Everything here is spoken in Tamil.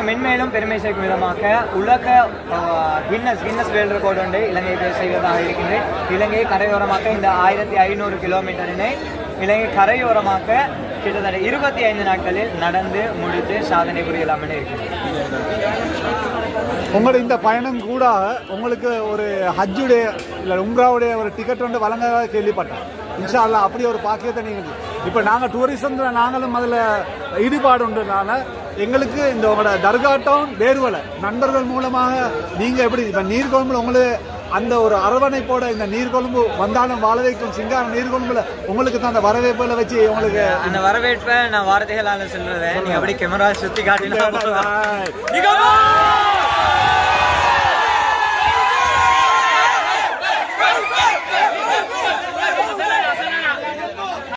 மென்மேலும் பெருமை சேர்க்கும் விதமாக உலக அஹ், கின்னஸ் கின்னஸ் வேர்ல்ட் ரெக்கார்டு ஒன்றை இலங்கை பேர் செய்வதாக இருக்கின்றேன் இலங்கை கரையோரமாக இந்த ஆயிரத்தி ஐநூறு கிலோமீட்டரினை இலங்கை கரையோரமாக கிட்டத்தட்ட இருபத்தி ஐந்து நாட்களில் நடந்து முடித்து சாதனை புரியலாம் என இருக்கிறேன் உங்களோட இந்த பயணம் கூட உங்களுக்கு ஒரு ஹஜ்ஜுடைய இல்லை உம்ராவுடைய ஒரு டிக்கெட் வந்து வழங்குறதா கேள்விப்பட்டேன் இன்ஷா அல்லாஹ் அப்படி ஒரு பாக்கியத்தை நீங்கள் இப்போ நாங்கள் டூரிசம் நாங்களும் அதில் ஈடுபாடு உண்டுனால எங்களுக்கு இந்த உங்களோட தர்கா டவுன் வேறுவலை நண்பர்கள் மூலமாக நீங்கள் எப்படி இப்போ நீர்கொழும்புல உங்களுக்கு அந்த ஒரு அரவணைப்போட இந்த நீர்கொழும்பு வந்தாலும் வாழ வைக்கும் சிங்காரம் நீர்கொழும்புல உங்களுக்கு தான் அந்த வரவேற்புல வச்சு உங்களுக்கு அந்த வரவேற்பை நான் வார்த்தைகளால சொல்றேன் நீங்க அப்படி கேமரா சுத்தி காட்டினா போதும். Right. நிகழ்வு!